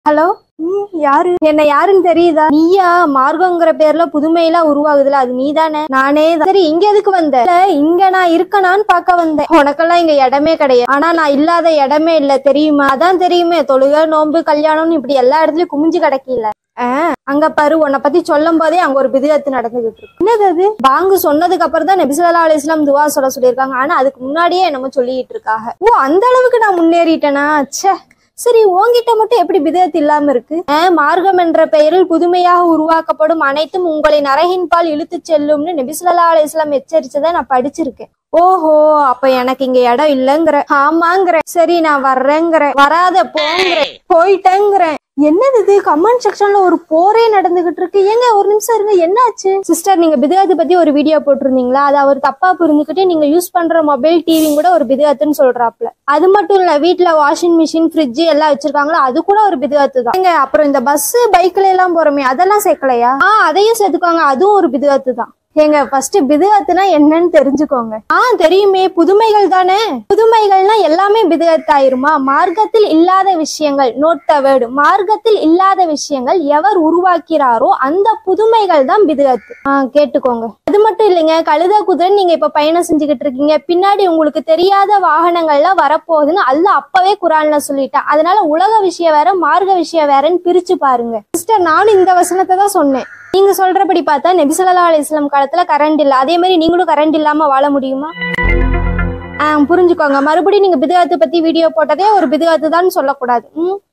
Hello ம் யாரு என்ன யாருன்னு தெரியுதா நீயா மார்க்கங்கிற பேர்ல புதுமையெல்லாம் உருவாகுதுல அது நீதானே நானே தான். சரி இங்க எதுக்கு வந்த இல்ல, இங்க நான் இருக்கனான்னு பார்க்க வந்தேன் உனக்கெல்லாம் இங்க இடமே கிடையாது ஆனா நான் இல்லாத இடமே இல்ல தெரியுமா அதான் தெரியுமே தொழுக நோன்பு கல்யாணம்னு இப்படி எல்லா இடத்துலயும் குமிஞ்சு கிடக்கல அங்க பாரு உன்னை பத்தி சொல்லும் போதே அங்க ஒரு விதத்து நடந்துகிட்டு இருக்கு என்னது அது பாங்கு சொன்னதுக்கு அப்புறம் தான் நபிசுல்லா அலி இஸ்லாம் துவா சொல்ல சொல்லியிருக்காங்க ஆனா அதுக்கு முன்னாடியே என்னமோ சொல்லிட்டு இருக்காங்க ஓ அந்த அளவுக்கு நான் முன்னேறிட்டேனா ச்சே சரி உன்கிட்ட மட்டும் எப்படி பிதத் இல்லாம இருக்கு ஆஹ், மார்க்கம் என்ற பெயரில் புதுமையாக உருவாக்கப்படும் அனைத்தும் உங்களை நரகின் பால் இழுத்துச் செல்லும்னு நபிசுல்லா அலி இஸ்லாம் எச்சரிச்சதை நான் படிச்சிருக்கேன் ஓஹோ அப்ப எனக்கு இங்க இடம் இல்லைங்கிற ஆமாங்கிற சரி நான் வர்றேங்கிற வராத போங்கிற போயிட்டேங்கிறேன் என்னது இது கமெண்ட் செக்ஷன்ல ஒரு போரே நடந்துகிட்டு இருக்கு ஏங்க ஒரு நிமிஷம் இருங்க என்னாச்சு சிஸ்டர் நீங்க பிதகத்தை பத்தி ஒரு வீடியோ போட்டிருந்தீங்களா அது அவர் தப்பா புரிஞ்சுக்கிட்டு நீங்க யூஸ் பண்ற மொபைல் டிவி கூட ஒரு பிதகத்துன்னு சொல்றாப்ல அது மட்டும் இல்ல வீட்ல வாஷிங் மிஷின் ஃப்ரிட்ஜ் எல்லாம் வச்சிருக்காங்களா அது கூட ஒரு பிதகத்து தான் ஏங்க, அப்புறம் இந்த பஸ் பைக்ல எல்லாம் போறோமே அதெல்லாம் சேர்க்கலையா ஆ அதையும் சேர்த்துக்கோங்க அதுவும் ஒரு பிதகத்து தான் ஏங்க ஃபர்ஸ்ட் பிதுகத்துனா என்னன்னு தெரிஞ்சுக்கோங்க ஆ தெரியுமே புதுமைகள் தானே புதுமைகள்னா எல்லாமே பிதுகத் ஆயிருமா மார்க்கத்தில் இல்லாத விஷயங்கள் நோட் த வேர்டு மார்க்கத்தில் இல்லாத விஷயங்கள் எவர் உருவாக்கிறாரோ அந்த புதுமைகள் தான் பிதுகத்து ஆ கேட்டுக்கோங்க அது மட்டும் இல்லைங்க கழுத குதிரை நீங்க இப்ப பயணம் செஞ்சுக்கிட்டு இருக்கீங்க பின்னாடி உங்களுக்கு தெரியாத வாகனங்கள்லாம் வரப்போகுதுன்னு அல்ல அப்பவே குரான்ல சொல்லிட்டேன் அதனால உலக விஷயம் வேற மார்க்க விஷயம் வேறன்னு பிரிச்சு பாருங்க சிஸ்டர் நானும் இந்த வசனத்தை தான் சொன்னேன் நீங்க சொல்றபடி பார்த்தா நபி ஸல்லல்லாஹு அலைஹி வஸல்லம் காலத்துல கரண்ட் இல்ல அதே மாதிரி நீங்களும் கரண்ட் இல்லாம வாழ முடியுமா ஆ புரிஞ்சுக்கோங்க மறுபடியும் நீங்க பிதுகாத்து பத்தி வீடியோ போட்டதே ஒரு பிதுகாத்து தான் சொல்லக்கூடாது ம்